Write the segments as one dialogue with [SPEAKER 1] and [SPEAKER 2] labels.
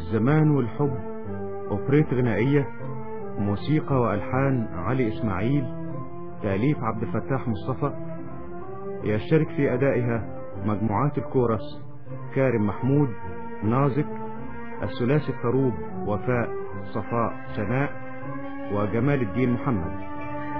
[SPEAKER 1] الزمان والحب أوبريت غنائية موسيقى وألحان علي إسماعيل تأليف عبد الفتاح مصطفى يشترك في أدائها مجموعات الكورس كارم محمود نازك الثلاثي الخروب وفاء صفاء سناء وجمال الدين محمد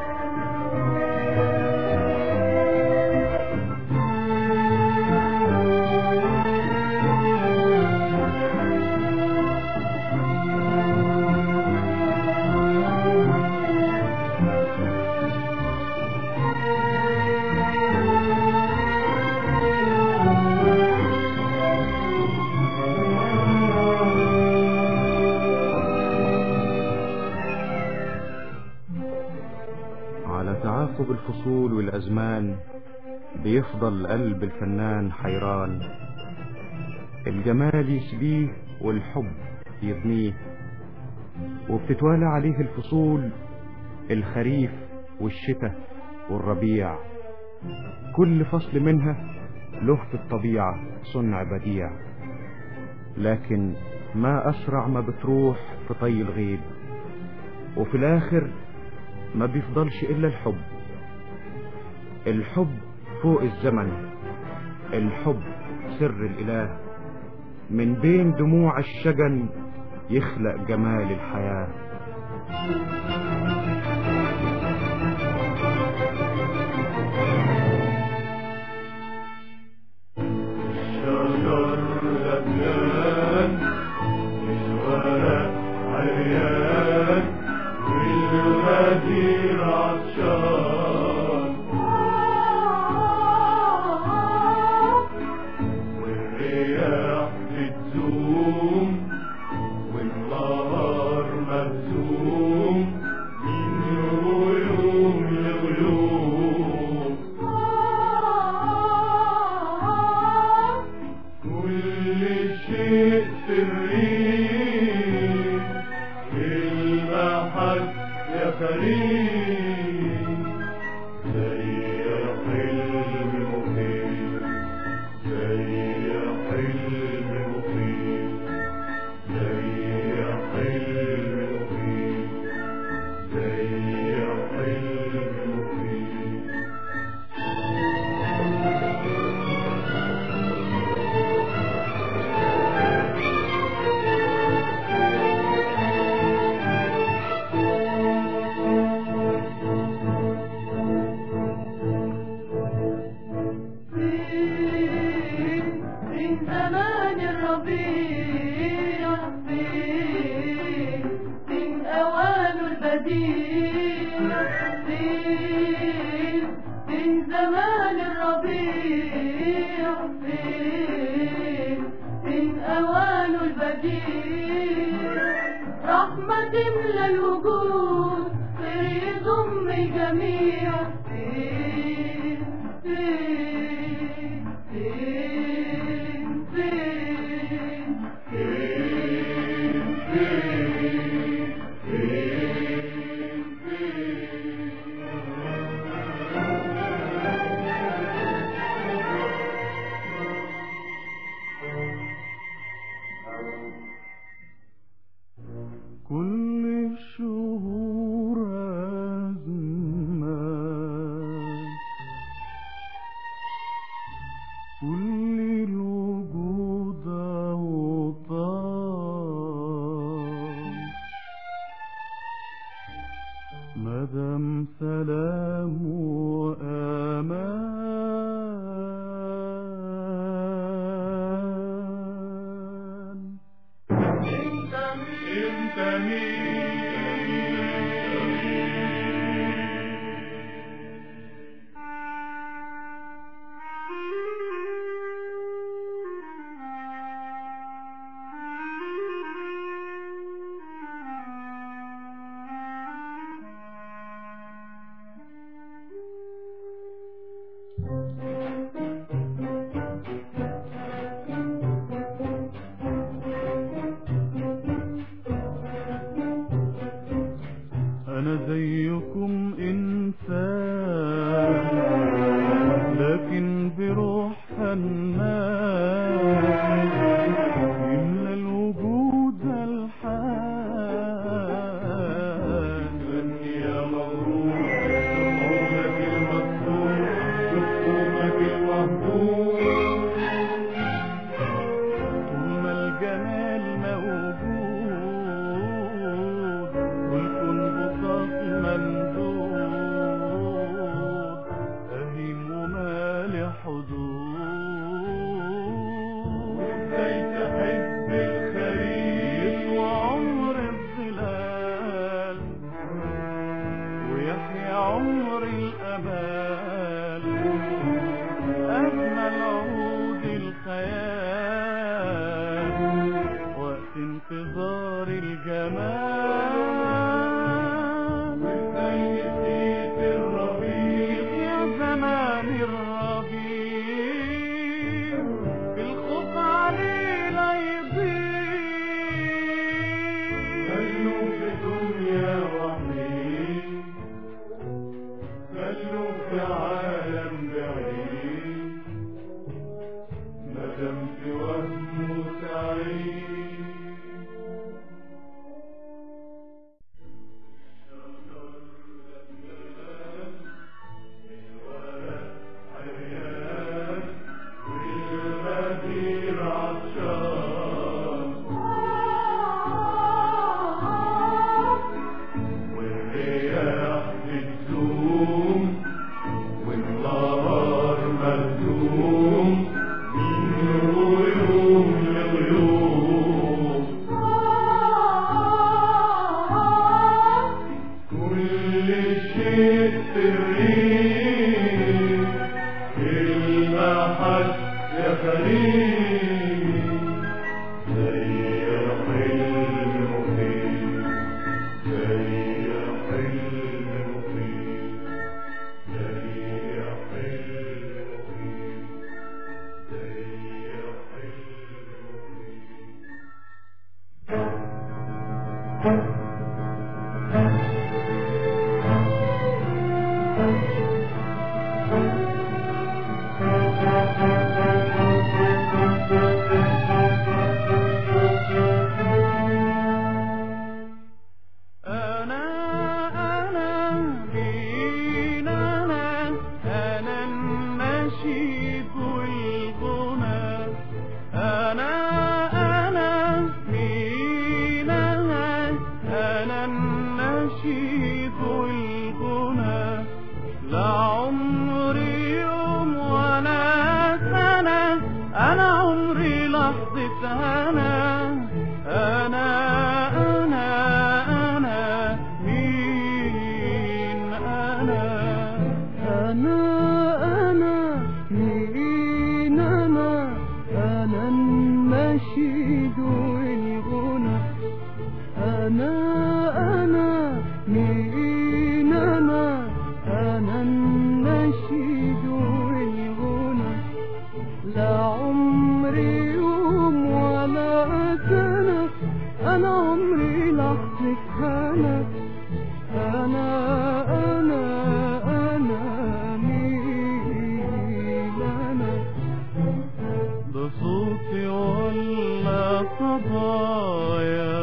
[SPEAKER 1] على تعاقب الفصول والأزمان بيفضل قلب الفنان حيران الجمال يسبيه والحب يضنيه وبتتوالى عليه الفصول الخريف والشتاء والربيع كل فصل منها له في الطبيعة صنع بديع لكن ما أسرع ما بتروح في طي الغيب وفي الآخر ما بيفضلش إلا الحب الحب فوق الزمن الحب سر الإله من بين دموع الشجن يخلق جمال الحياة
[SPEAKER 2] شجر لبنان الورق عريان والغدير عطشان والرياح بتزوم والنهار مهزوم من غيوم لغيوم كل شيء سري كلمة حد يا خليل زي حلم مخيف زي حلم مخيف زي حلم مخيف زي حلم مخيف
[SPEAKER 3] فين فين زمان الربيع فين فين أوان البديع فين فين زمان الربيع فين فين أوان البديع رحمة تملى الوجود خير يضم الجميع فين فين فين فين
[SPEAKER 2] كل الشهور أزمان كل الوجود أوطان مدام سلام وأمان انت أنا زيكم إنسان لكن بروح فنان يملى الوجود غريب زي حلم فيه زي حلم فيه زي حلم فيه زي حلم فيه أنا أنا مين أنا أنا النشيد والغنى أنا أنا مين أنا أنا النشيد والغنى لا عمري يوم ولا سنة أنا عمري لحظة هنا أنا أنا أنا مين أنا
[SPEAKER 3] أنا أنا مين أنا أنا النشيد والغنى أنا أنا مين أنا أنا النشيد والغنى لا عمري يوم ولا سنة أنا عمري لحظة هنا أنا أنا أنا مين أنا
[SPEAKER 2] ده صوتي ولا صدايا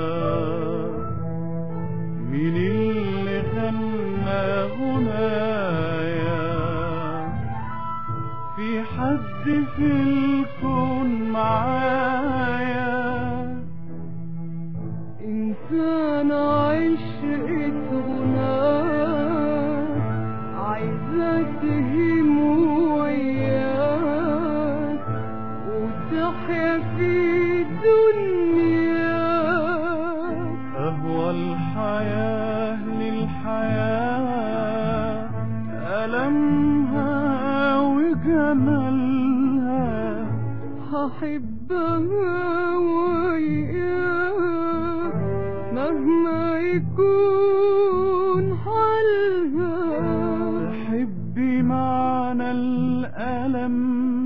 [SPEAKER 2] مين اللي غنى غنايا في حد في الكون معايا
[SPEAKER 3] إنسان عشقة غناك عايزة تهيم وياك وتحيا في دنياك
[SPEAKER 2] أهوى الحياة للحياة ألمها وجمالها
[SPEAKER 3] هحبها وياك مهما يكون حالها
[SPEAKER 2] تحبي معنى الألم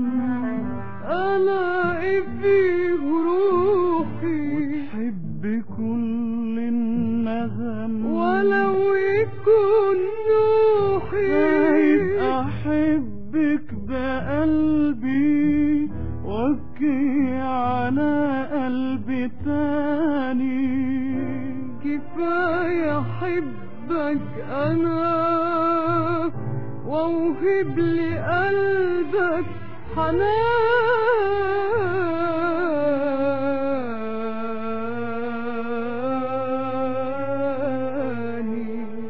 [SPEAKER 3] ألاقي فيه روحي
[SPEAKER 2] تحب كل النغم
[SPEAKER 3] ولو يكون
[SPEAKER 2] عايز
[SPEAKER 3] نوحي
[SPEAKER 2] أحبك بقلبي وابكي على قلبي تاني
[SPEAKER 3] كفاية أحبك أنا وأوهب لي قلبك حناني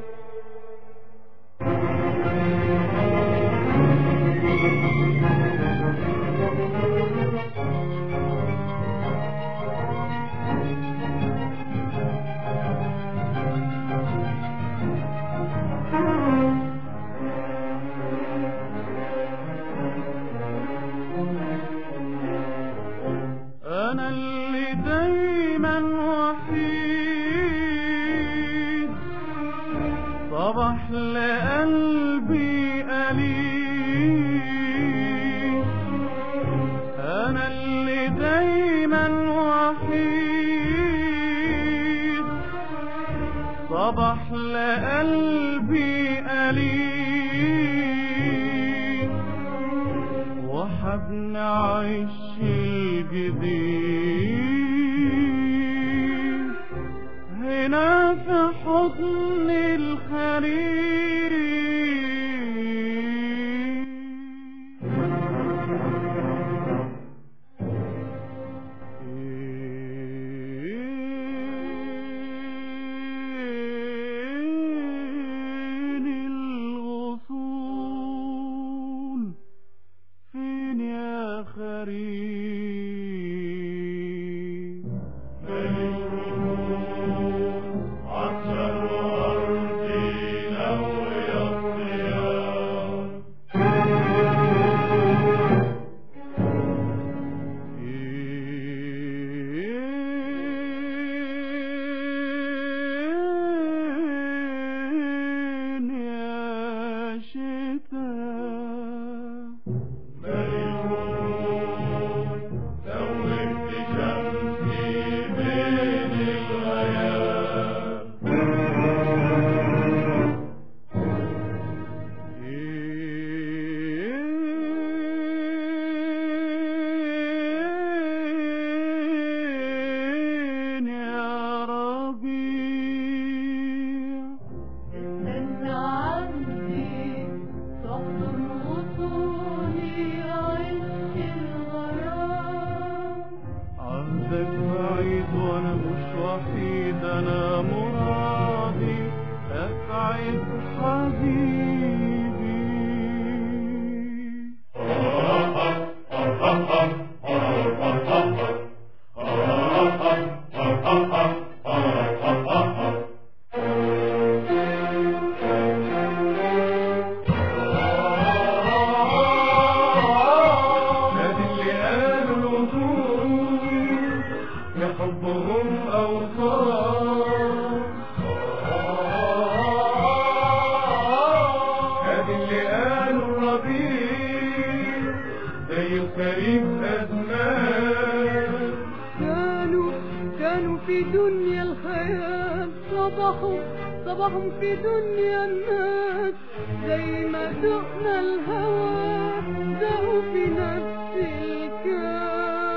[SPEAKER 2] أنا اللي دايما وحيد صبح لقلبي أليم أنا اللي دايما وحيد صبح لقلبي أليم وحبن عيش الجديد هنا في حضن الخرير فين الغصون فين يا خريف عطشان وأرضي نوي الصيام حبهم أوصاف هذه اللي قالوا الربيع زي الخريف أزمان
[SPEAKER 3] كانوا كانوا في دنيا الخيال صبحوا صبحوا في دنيا الناس زي ما دقنا الهوى دقوا في نفس الكاس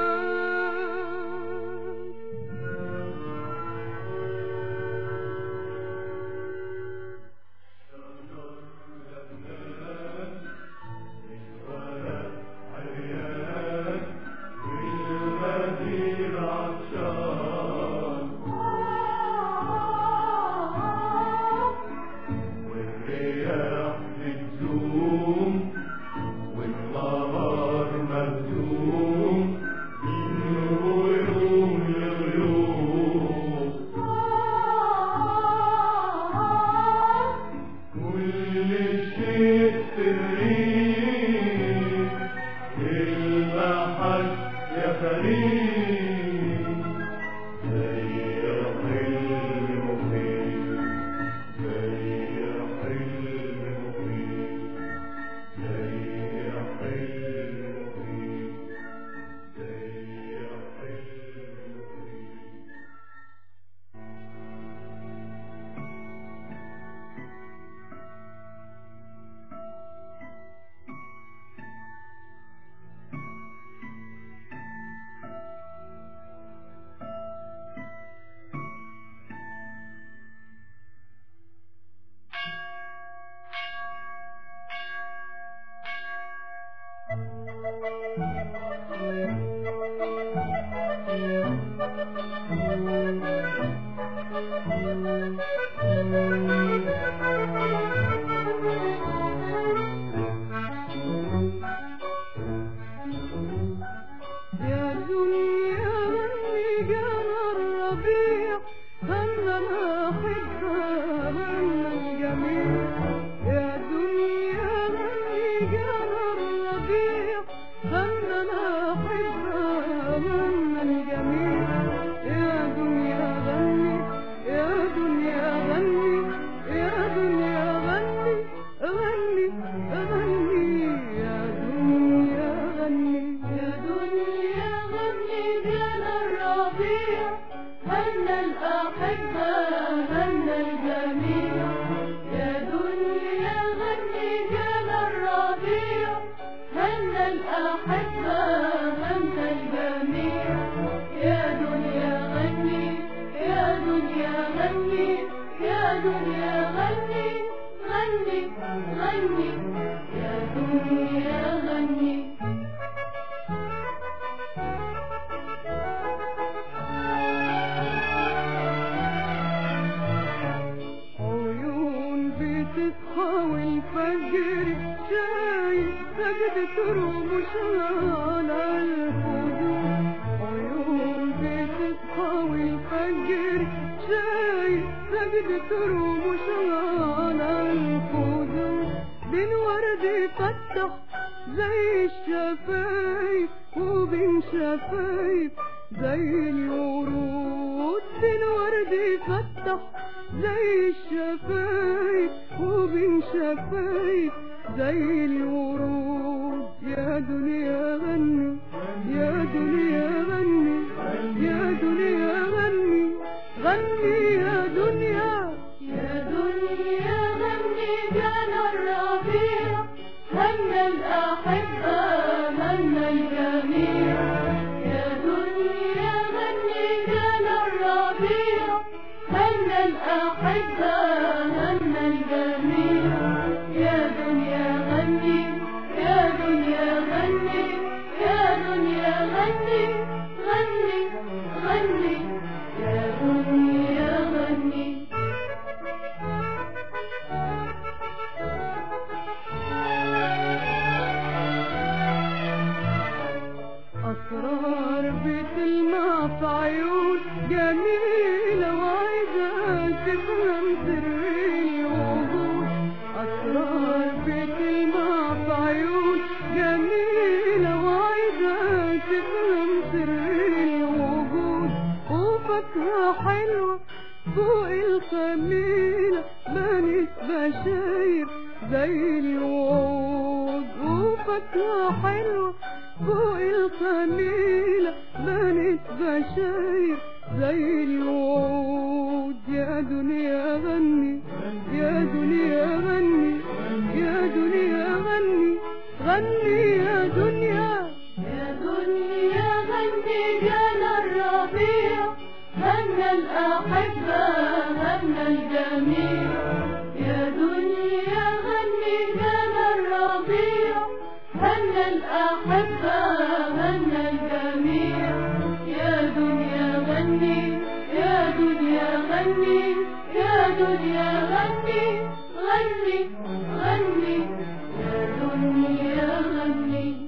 [SPEAKER 2] والمدير عطشان والرياح بتزوم والنهار مهزوم من غيوم لغيوم كل شيء سري المحل يا فريد زي حلم مخيف زي حلم مخيف زي حلم مخيف زي حلم مخيف
[SPEAKER 3] يا دنيا غني جانا الربيع غنى الأحبة غنى الجميع يا دنيا غني جانا الربيع غنى الأحبة غنى الجميع يا دنيا غني يا دنيا غني يا دنيا غني غني غني يا دنيا غني
[SPEAKER 4] يا دنيا غني جانا الربيع هنا الأحبة هنا الجميع يا دنيا غني جانا الربيع هنا الأحبة هنا الجميع يا دنيا غني يا دنيا غني يا دنيا غني غني غني يا دنيا غني
[SPEAKER 3] عيون بتصحى والفجر شايف سجدة رموشها على الخدود عيون بتصحى والفجر شايف سجدة رموشها على الخدود بين ورد فتح زي الشفايف وبين شفايف زي الورود بين ورد فتح زي الشفايف وبين شفايف زي الورود يا دنيا غني يا دنيا غني يا دنيا غني غني يا دنيا
[SPEAKER 4] يا دنيا غني جانا الربيع هنا الأحبة هنا الجميع يا دنيا غني جانا الربيع هنا الأحبة هنا الجميع يا دنيا غني يا دنيا غني يا دنيا غني غني غني يا دنيا غني
[SPEAKER 3] أسرار بتلمع في عيون جميلة وعايزة تفهم سر الوجود أسرار بتلمع في عيون جميلة وعايزة تفهم سر الوجود حلوة فوق الخميلة بنت بشاير زي الوعود وفاكهة حلوة فوق الخميلة بنت بشاير زي الوعود يا دنيا غني يا دنيا غني يا دنيا غني غني يا دنيا
[SPEAKER 4] يا دنيا غني جانا الربيع غنى الأحبة غنى الجميع يا دنيا غني جانا الربيع غنى الأحبة غنى الجميع يا دنيا غني يا دنيا غني يا دنيا غني غني غني يا دنيا غني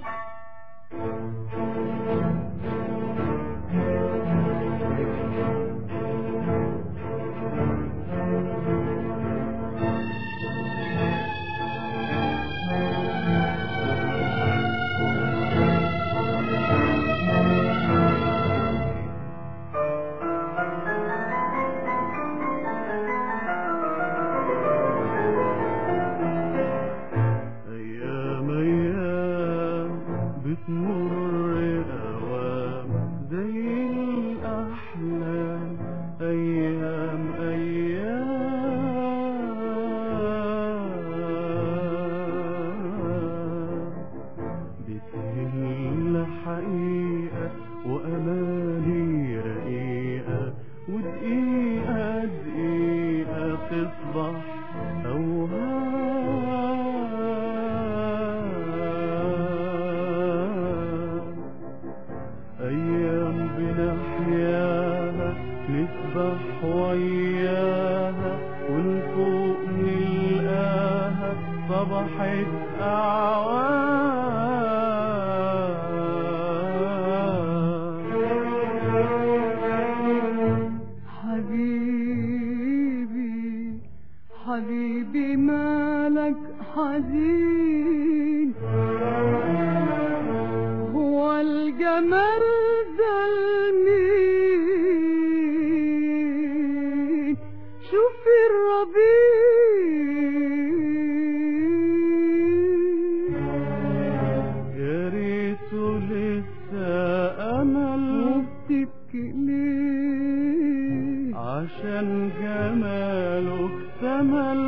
[SPEAKER 2] أيام أيام بتمر أوام زي الأحلام أيام أيام بتهل حقيقة وأماني رقيقة ودقيقة دقيقة تصبح أوهام أيام بنحياها نسبح وياها ونفوق نلقاها صبحت أعوام
[SPEAKER 3] حبيبي حبيبي مالك حزين هو الجمال ده المين شوف الربيع
[SPEAKER 2] يا ريته لسه أمل
[SPEAKER 3] وبتبكي ليه
[SPEAKER 2] عشان جماله اكتمل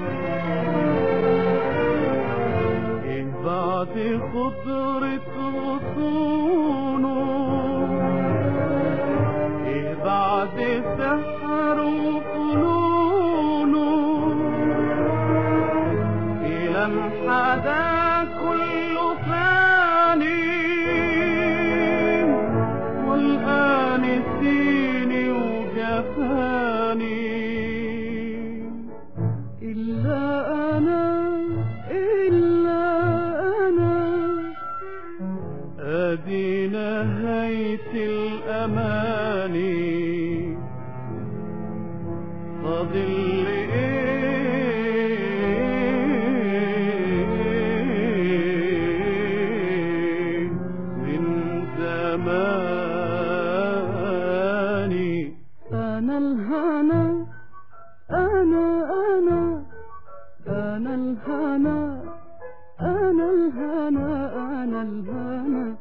[SPEAKER 2] ايه بعد خضرة غصونه ايه بعد سحر وفنونه ايه لمحة ده كله فاني والآن سيني وجفاني
[SPEAKER 3] إلا أنا إلا أنا
[SPEAKER 2] ادي نهاية الاماني فاضل لي ايه من زماني
[SPEAKER 3] أنا الهنا أنا أنا أنا الهنا أنا الهنا أنا الهنا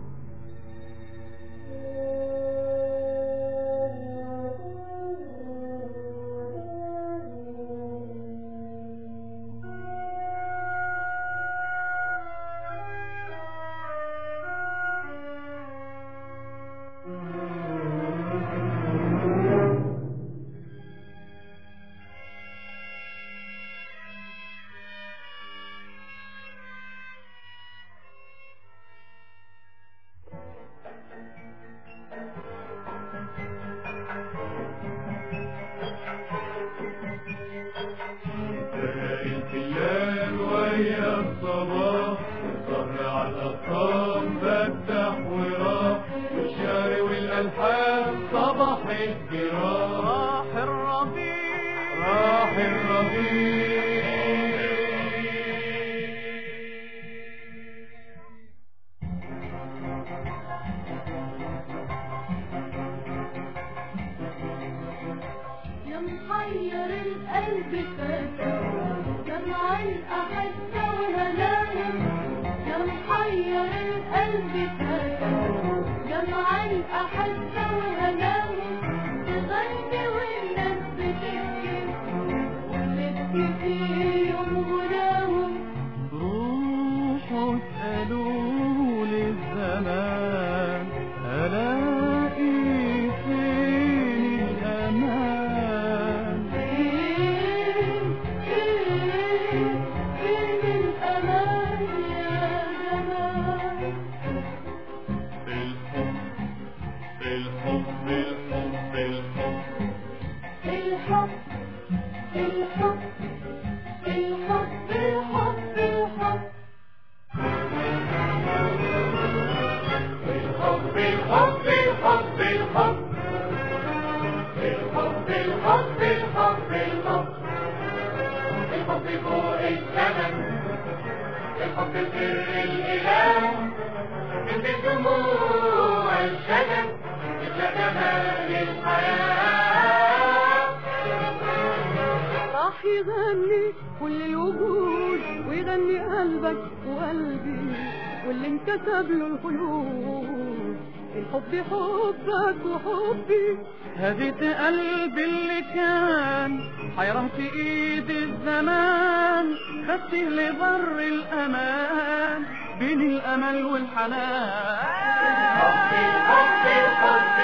[SPEAKER 2] تلاقي الليل ويا الصباح الظهر على الأطفال فتح وراح والشعر والألحان صباح الجراح راح الربيع راح الربيع
[SPEAKER 4] القلب فاتح جمع الأحبة وهناهم يا محير القلب فاتح جمع الأحبة وهناهم تغني والناس بتبكي وبتبكي في يوم غناهم
[SPEAKER 3] روحوا اسألوا للزمان ألاقي فين الأمان
[SPEAKER 4] فين فين فين الأمان يا زمان
[SPEAKER 2] الحب الحب الحب الحب
[SPEAKER 4] الحب الحب الحب الحب الحب
[SPEAKER 2] الحب الحب الحب الحب الحب الحب الحب الحب الحب فوق الزمن الحب سر الإله من دموع الشجن إلا جمال الحياة
[SPEAKER 3] راح يغني كل الوجود ويغني قلبك وقلبي واللي انكتب له الخيوط الحب حبك وحبي هديت قلبي اللي كان حيران في ايد الزمان خدته لبر الامان بين الامل والحنان
[SPEAKER 2] الحب الحب الحب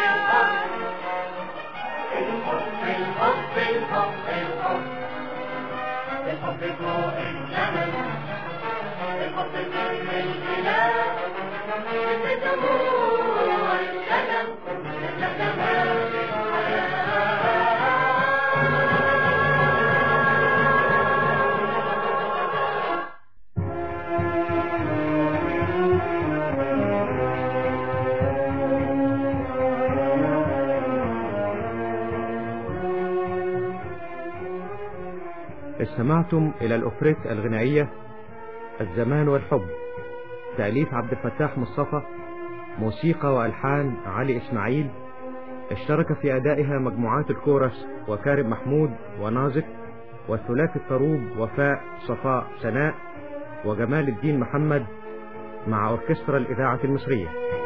[SPEAKER 2] الحب الحب الحب الحب الحب فوق الجبل الحب سر الإله من دموع الشجن إلا جمال الحياة
[SPEAKER 1] استمعتم إلى الأوبريت الغنائية الزمان والحب تأليف عبد الفتاح مصطفى موسيقى وألحان علي إسماعيل اشترك في أدائها مجموعات الكورس وكارم محمود ونازك والثلاثي الطروب وفاء صفاء سناء وجمال الدين محمد مع أوركسترا الإذاعة المصرية